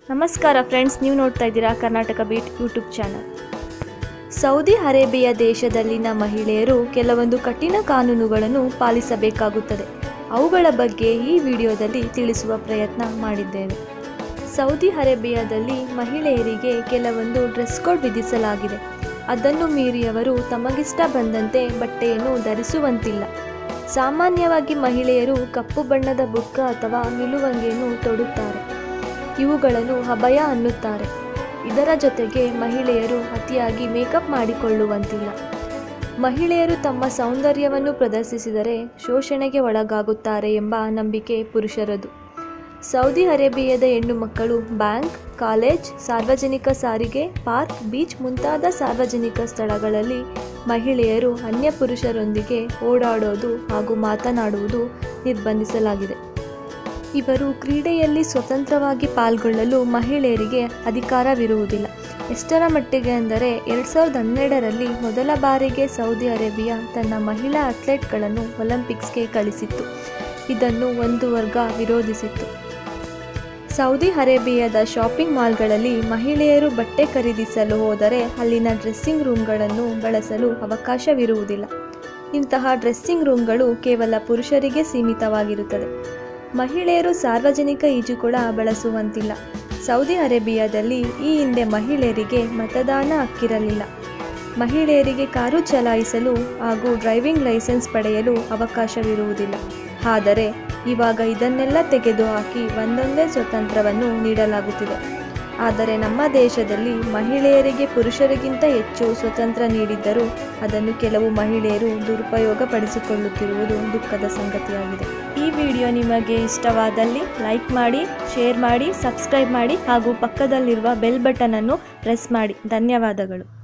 ನಮಸ್ಕಾರ ಫ್ರೆಂಡ್ಸ್ ನೀವು ನೋಡ್ತಾ ಇದ್ದೀರಾ Karnataka beat YouTube channel Saudi Arabia ದೇಶದಲ್ಲಿನ ಮಹಿಳೆಯರು ಕೆಲವೊಂದು ಕಠಿಣ ಕಾನೂನುಗಳನ್ನು ಪಾಲಿಸಬೇಕಾಗುತ್ತದೆ ಅವುಗಳ ಬಗ್ಗೆ ಈ ವಿಡಿಯೋದಲ್ಲಿ ತಿಳಿಸುವ ಪ್ರಯತ್ನ ಮಾಡಿದ್ದೇವೆ ಸೌದಿ ಅರೇಬಿಯಾದಲ್ಲಿ ಮಹಿಳೆಯರಿಗೆ ಕೆಲವೊಂದು ಡ್ರೆಸ್ ಕೋಡ್ ವಿಧಿಸಲಾಗಿದೆ ಅದನ್ನು ಮೀರಿಯವರು ತಮಗಿಷ್ಟ ಬಂದಂತೆ ಬಟ್ಟೆಯನ್ನು ಧರಿಸುವಂತಿಲ್ಲ ಸಾಮಾನ್ಯವಾಗಿ ಮಹಿಳೆಯರು ಕಪ್ಪು ಬಣ್ಣದ ಬುಕ್ಕ ಅಥವಾ ನಿಲುವಂಗಿಯನ್ನು ತೊಡುತ್ತಾರೆ ಇವುಗಳನ್ನು ಅಭಯ ಅನ್ನುತ್ತಾರೆ ಇದರ ಜೊತೆಗೆ ಮಹಿಳೆಯರು ಅತಿಯಾಗಿ ಮೇಕಪ್ ಮಾಡಿಕೊಳ್ಳುವಂತಿಲ್ಲ ಮಹಿಳೆಯರು ತಮ್ಮ ಸೌಂದರ್ಯವನ್ನು ಪ್ರದರ್ಶಿಸಿದರೆ ಶೋಷಣೆಗೆ ಒಳಗಾಗುತ್ತಾರೆ ಎಂಬ ನಂಬಿಕೆ ಪುರುಷರದು ಸೌದಿ ಅರೇಬಿಯಾದ ಹೆಣ್ಣು ಮಕ್ಕಳು ಬ್ಯಾಂಕ್ ಕಾಲೇಜ್ ಸಾರ್ವಜನಿಕ ಸಾರಿಗೆ ಪಾರ್ಕ್ ಬೀಚ್ ಮುಂತಾದ ಸಾರ್ವಜನಿಕ ಸ್ಥಳಗಳಲ್ಲಿ ಮಹಿಳೆಯರು ಅನ್ಯ ಪುರುಷರೊಂದಿಗೆ ಓಡಾಡೋದು ಹಾಗೂ ಮಾತನಾಡುವುದು ನಿರ್ಬಂಧಿಸಲಾಗಿದೆ ಇವರು ಕ್ರೀಡೆಯಲ್ಲಿ ಸ್ವತಂತ್ರವಾಗಿ ಪಾಲ್ಗೊಳ್ಳಲು ಮಹಿಳೆಯರಿಗೆ ಅಧಿಕಾರವಿರುವುದಿಲ್ಲ ಎಷ್ಟರ ಮಟ್ಟಿಗೆ ಅಂದರೆ ಎರಡು ಸಾವಿರದ ಹನ್ನೆರಡರಲ್ಲಿ ಮೊದಲ ಬಾರಿಗೆ ಸೌದಿ ಅರೇಬಿಯಾ ತನ್ನ ಮಹಿಳಾ ಅಥ್ಲೆಟ್ಗಳನ್ನು ಒಲಿಂಪಿಕ್ಸ್ಗೆ ಕಳಿಸಿತ್ತು ಇದನ್ನು ಒಂದು ವರ್ಗ ವಿರೋಧಿಸಿತ್ತು ಸೌದಿ ಅರೇಬಿಯಾದ ಶಾಪಿಂಗ್ ಮಾಲ್ಗಳಲ್ಲಿ ಮಹಿಳೆಯರು ಬಟ್ಟೆ ಖರೀದಿಸಲು ಹೋದರೆ ಅಲ್ಲಿನ ಡ್ರೆಸ್ಸಿಂಗ್ ರೂಮ್ಗಳನ್ನು ಬಳಸಲು ಅವಕಾಶವಿರುವುದಿಲ್ಲ ಇಂತಹ ಡ್ರೆಸ್ಸಿಂಗ್ ರೂಮ್ಗಳು ಕೇವಲ ಪುರುಷರಿಗೆ ಸೀಮಿತವಾಗಿರುತ್ತದೆ ಮಹಿಳೆಯರು ಸಾರ್ವಜನಿಕ ಈಜುಕೊಳ ಬಳಸುವಂತಿಲ್ಲ ಸೌದಿ ಅರೇಬಿಯಾದಲ್ಲಿ ಈ ಹಿಂದೆ ಮಹಿಳೆಯರಿಗೆ ಮತದಾನ ಹಕ್ಕಿರಲಿಲ್ಲ ಮಹಿಳೆಯರಿಗೆ ಕಾರು ಚಲಾಯಿಸಲು ಹಾಗೂ ಡ್ರೈವಿಂಗ್ ಲೈಸೆನ್ಸ್ ಪಡೆಯಲು ಅವಕಾಶವಿರುವುದಿಲ್ಲ ಆದರೆ ಇವಾಗ ಇದನ್ನೆಲ್ಲ ತೆಗೆದುಹಾಕಿ ಒಂದೊಂದೇ ಸ್ವತಂತ್ರವನ್ನು ನೀಡಲಾಗುತ್ತಿದೆ ಆದರೆ ನಮ್ಮ ದೇಶದಲ್ಲಿ ಮಹಿಳೆಯರಿಗೆ ಪುರುಷರಿಗಿಂತ ಹೆಚ್ಚು ಸ್ವತಂತ್ರ ನೀಡಿದ್ದರೂ ಅದನ್ನು ಕೆಲವು ಮಹಿಳೆಯರು ದುರುಪಯೋಗ ಪಡಿಸಿಕೊಳ್ಳುತ್ತಿರುವುದು ದುಃಖದ ಸಂಗತಿಯಾಗಿದೆ ಈ ವಿಡಿಯೋ ನಿಮಗೆ ಇಷ್ಟವಾದಲ್ಲಿ ಲೈಕ್ ಮಾಡಿ ಶೇರ್ ಮಾಡಿ ಸಬ್ಸ್ಕ್ರೈಬ್ ಮಾಡಿ ಹಾಗೂ ಪಕ್ಕದಲ್ಲಿರುವ ಬೆಲ್ ಬಟನನ್ನು ಪ್ರೆಸ್ ಮಾಡಿ ಧನ್ಯವಾದಗಳು